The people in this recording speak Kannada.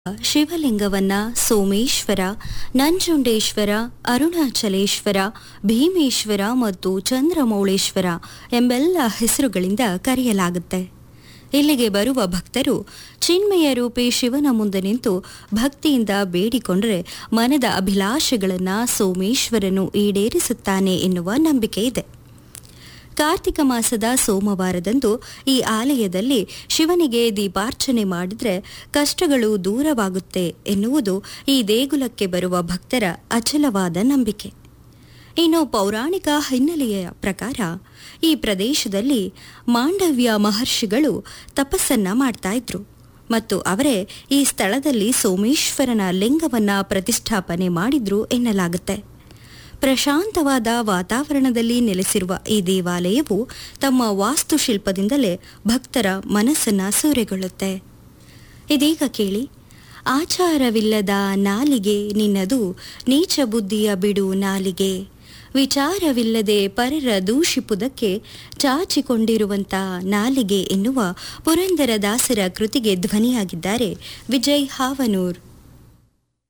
ಶಿವಲಿಂಗವನ್ನ ಸೋಮೇಶ್ವರ ನಂಜುಂಡೇಶ್ವರ ಅರುಣಾಚಲೇಶ್ವರ ಭೀಮೇಶ್ವರ ಮತ್ತು ಚಂದ್ರಮೌಳೇಶ್ವರ ಎಂಬೆಲ್ಲ ಹೆಸರುಗಳಿಂದ ಕರೆಯಲಾಗುತ್ತೆ ಇಲ್ಲಿಗೆ ಬರುವ ಭಕ್ತರು ಚಿನ್ಮಯ ರೂಪಿ ಶಿವನ ಮುಂದೆ ನಿಂತು ಭಕ್ತಿಯಿಂದ ಬೇಡಿಕೊಂಡರೆ ಮನದ ಅಭಿಲಾಷೆಗಳನ್ನು ಸೋಮೇಶ್ವರನು ಈಡೇರಿಸುತ್ತಾನೆ ಎನ್ನುವ ನಂಬಿಕೆ ಇದೆ ಕಾರ್ತಿಕ ಮಾಸದ ಸೋಮವಾರದಂದು ಈ ಆಲಯದಲ್ಲಿ ಶಿವನಿಗೆ ದೀಪಾರ್ಚನೆ ಮಾಡಿದ್ರೆ ಕಷ್ಟಗಳು ದೂರವಾಗುತ್ತೆ ಎನ್ನುವುದು ಈ ದೇಗುಲಕ್ಕೆ ಬರುವ ಭಕ್ತರ ಅಚಲವಾದ ನಂಬಿಕೆ ಇನ್ನು ಪೌರಾಣಿಕ ಹಿನ್ನೆಲೆಯ ಪ್ರಕಾರ ಈ ಪ್ರದೇಶದಲ್ಲಿ ಮಾಂಡವ್ಯ ಮಹರ್ಷಿಗಳು ತಪಸ್ಸನ್ನ ಮಾಡ್ತಾ ಇದ್ರು ಮತ್ತು ಅವರೇ ಈ ಸ್ಥಳದಲ್ಲಿ ಸೋಮೇಶ್ವರನ ಲಿಂಗವನ್ನ ಪ್ರತಿಷ್ಠಾಪನೆ ಮಾಡಿದ್ರು ಎನ್ನಲಾಗುತ್ತೆ ಪ್ರಶಾಂತವಾದ ವಾತಾವರಣದಲ್ಲಿ ನೆಲೆಸಿರುವ ಈ ದೇವಾಲಯವು ತಮ್ಮ ವಾಸ್ತುಶಿಲ್ಪದಿಂದಲೇ ಭಕ್ತರ ಮನಸ್ಸನ್ನ ಸೂರೆಗೊಳ್ಳುತ್ತೆ ಇದೀಗ ಕೇಳಿ ಆಚಾರವಿಲ್ಲದ ನಾಲಿಗೆ ನಿನ್ನದು ನೀಚ ಬುದ್ಧಿಯ ಬಿಡು ನಾಲಿಗೆ ವಿಚಾರವಿಲ್ಲದೆ ಪರರ ದೂಷಿಪುದಕ್ಕೆ ಚಾಚಿಕೊಂಡಿರುವಂತ ನಾಲಿಗೆ ಎನ್ನುವ ಪುರಂದರದಾಸರ ಕೃತಿಗೆ ಧ್ವನಿಯಾಗಿದ್ದಾರೆ ವಿಜಯ್ ಹಾವನೂರ್